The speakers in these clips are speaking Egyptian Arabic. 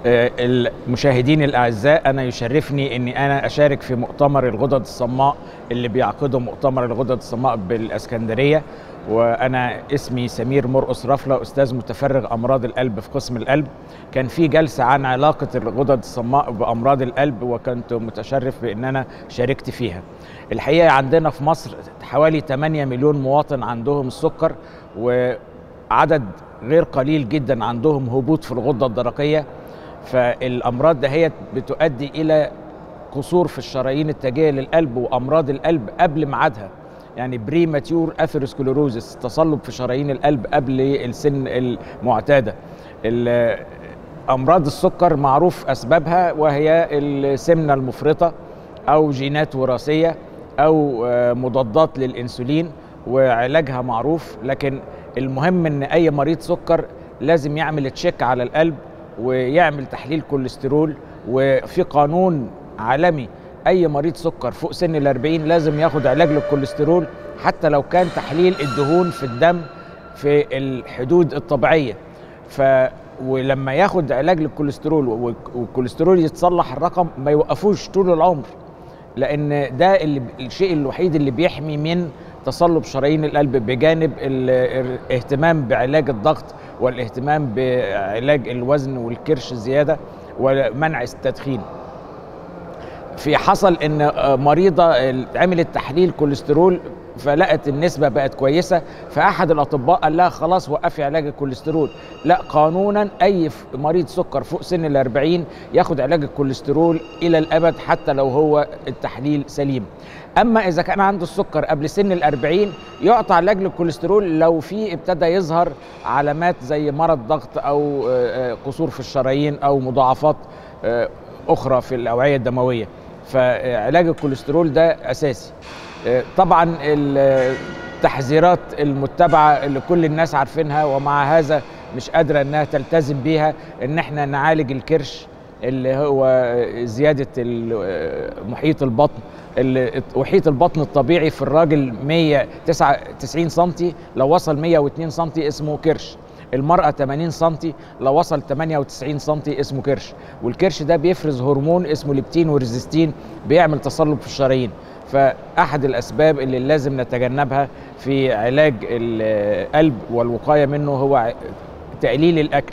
المشاهدين الاعزاء انا يشرفني اني انا اشارك في مؤتمر الغدد الصماء اللي بيعقده مؤتمر الغدد الصماء بالاسكندريه وانا اسمي سمير مرقص رفله استاذ متفرغ امراض القلب في قسم القلب كان في جلسه عن علاقه الغدد الصماء بامراض القلب وكنت متشرف بان انا شاركت فيها الحقيقه عندنا في مصر حوالي 8 مليون مواطن عندهم السكر وعدد غير قليل جدا عندهم هبوط في الغده الدرقيه فالامراض دهيت بتؤدي الى قصور في الشرايين التاجيه للقلب وامراض القلب قبل ميعادها يعني بري ماتيور اثيروسكلوروزس تصلب في شرايين القلب قبل السن المعتاده امراض السكر معروف اسبابها وهي السمنه المفرطه او جينات وراثيه او مضادات للانسولين وعلاجها معروف لكن المهم ان اي مريض سكر لازم يعمل تشيك على القلب ويعمل تحليل كوليسترول وفي قانون عالمي اي مريض سكر فوق سن ال 40 لازم ياخد علاج للكوليسترول حتى لو كان تحليل الدهون في الدم في الحدود الطبيعيه ف ولما ياخد علاج للكوليسترول والكوليسترول يتصلح الرقم ما يوقفوش طول العمر لان ده اللي الشيء الوحيد اللي بيحمي من تصلب شرايين القلب بجانب الاهتمام بعلاج الضغط والاهتمام بعلاج الوزن والكرش الزياده ومنع التدخين في حصل ان مريضه عملت تحليل كوليسترول فلقت النسبة بقت كويسة فأحد الأطباء قال لها خلاص وقفي علاج الكوليسترول لا قانونا أي مريض سكر فوق سن الأربعين ياخد علاج الكوليسترول إلى الأبد حتى لو هو التحليل سليم أما إذا كان عنده السكر قبل سن الأربعين يعطى علاج للكوليسترول لو في ابتدى يظهر علامات زي مرض ضغط أو قصور في الشرايين أو مضاعفات أخرى في الأوعية الدموية فعلاج الكوليسترول ده أساسي طبعا التحذيرات المتبعه اللي كل الناس عارفينها ومع هذا مش قادره انها تلتزم بيها ان احنا نعالج الكرش اللي هو زياده محيط البطن محيط البطن الطبيعي في الراجل 199 سم لو وصل 102 سم اسمه كرش المرأة 80 سم لو وصل 98 سم اسمه كرش والكرش ده بيفرز هرمون اسمه ليبتين وريزيستين بيعمل تصلب في الشرايين فاحد الاسباب اللي لازم نتجنبها في علاج القلب والوقايه منه هو تقليل الاكل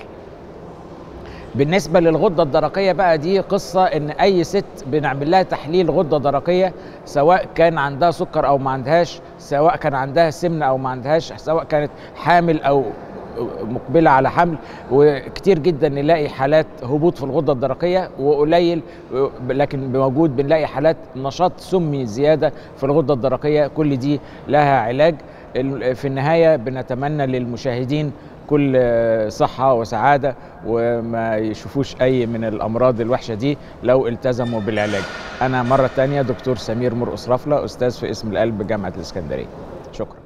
بالنسبه للغده الدرقيه بقى دي قصه ان اي ست بنعمل لها تحليل غده درقيه سواء كان عندها سكر او ما عندهاش سواء كان عندها سمنه او ما عندهاش سواء كانت حامل او مقبله على حمل وكتير جدا نلاقي حالات هبوط في الغده الدرقيه وقليل لكن موجود بنلاقي حالات نشاط سمي زياده في الغده الدرقيه كل دي لها علاج في النهايه بنتمنى للمشاهدين كل صحة وسعادة وما يشوفوش أي من الأمراض الوحشة دي لو التزموا بالعلاج أنا مرة تانية دكتور سمير مرقص رفلة أستاذ في اسم القلب جامعة الإسكندرية شكرا